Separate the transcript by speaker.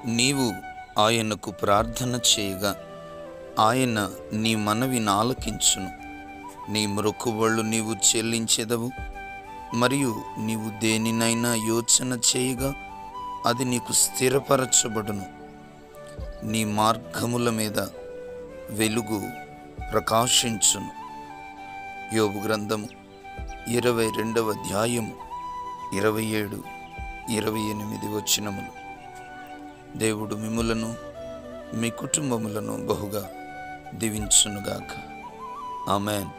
Speaker 1: నీవు ఆయనకు ప్రార్థన చేయగా ఆయన నీ మనవిని ఆలకించును నీ మొక్కుబళ్ళు నీవు చెల్లించెదవు మరియు నీవు దేనినైనా యోచన చేయగా అది నీకు స్థిరపరచబడును నీ మార్గముల మీద వెలుగు ప్రకాశించును యోబు గ్రంథము ఇరవై రెండవ అధ్యాయము ఇరవై ఏడు ఇరవై ఎనిమిది వచనములు దేవుడు మిమ్ములను మీ కుటుంబములను బహుగా దీవించునుగాక ఆమెన్